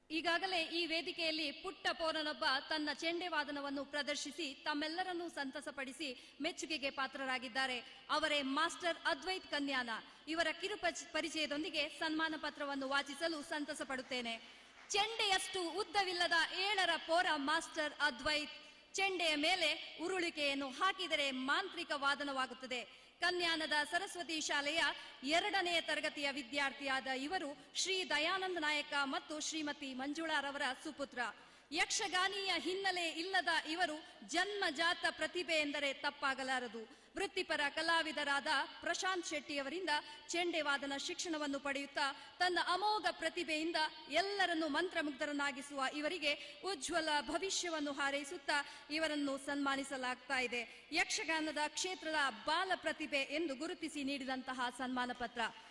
ಈಗಾಗಲೇ ಈ ವೇದಿಕೆಯಲ್ಲಿ ಪುಟ್ಟ ಪೋರನೊಬ್ಬ ತನ್ನ ಚೆಂಡೆ ವಾದನವನ್ನು ಪ್ರದರ್ಶಿಸಿ ತಮ್ಮೆಲ್ಲರನ್ನೂ ಸಂತಸಪಡಿಸಿ ಮೆಚ್ಚುಗೆಗೆ ಪಾತ್ರರಾಗಿದ್ದಾರೆ ಅವರೇ ಮಾಸ್ಟರ್ ಅದ್ವೈತ್ ಕನ್ಯಾನ ಇವರ ಕಿರು ಪಚ್- ಪರಿಚಯದೊಂದಿಗೆ ಸನ್ಮಾನ ಪತ್ರವನ್ನು ವಾಚಿಸಲು ಸಂತಸ ಪಡುತ್ತೇನೆ ಚೆಂಡೆಯಷ್ಟು ಉದ್ದವಿಲ್ಲದ ಏಳರ ಪೋರ ಮಾಸ್ಟರ್ ಅದ್ವೈತ್ ಚೆಂಡೆಯ ಮೇಲೆ ಉರುಳಿಕೆಯನ್ನು ಹಾಕಿದರೆ ಮಾಂತ್ರಿಕ ವಾದನವಾಗುತ್ತದೆ ಕನ್ಯಾನದ ಸರಸ್ವತಿ ಶಾಲೆಯ ಎರಡನೆಯ ತರಗತಿಯ ವಿದ್ಯಾರ್ಥಿಯಾದ ಇವರು ಶ್ರೀ ದಯಾನಂದ ನಾಯಕ ಮತ್ತು ಶ್ರೀಮತಿ ಮಂಜುಳಾರವರ ಸುಪುತ್ರ ಯಕ್ಷಗಾನೀಯ ಹಿನ್ನೆಲೆ ಇಲ್ಲದ ಇವರು ಜನ್ಮಜಾತ ಪ್ರತಿಭೆ ಎಂದರೆ ತಪ್ಪಾಗಲಾರದು ವೃತ್ತಿಪರ ಕಲಾವಿದರಾದ ಪ್ರಶಾಂತ್ ಶೆಟ್ಟಿಯವರಿಂದ ಚೆಂಡೆ ವಾದನ ಶಿಕ್ಷಣವನ್ನು ಪಡೆಯುತ್ತಾ ತನ್ನ ಅಮೋಘ ಪ್ರತಿಭೆಯಿಂದ ಎಲ್ಲರನ್ನು ಮಂತ್ರಮುಗ್ಧರನ್ನಾಗಿಸುವ ಇವರಿಗೆ ಉಜ್ವಲ ಭವಿಷ್ಯವನ್ನು ಹಾರೈಸುತ್ತಾ ಇವರನ್ನು ಸನ್ಮಾನಿಸಲಾಗ್ತಾ ಇದೆ ಯಕ್ಷಗಾನದ ಕ್ಷೇತ್ರದ ಬಾಲ ಪ್ರತಿಭೆ ಎಂದು ಗುರುತಿಸಿ ನೀಡಿದಂತಹ ಸನ್ಮಾನ ಪತ್ರ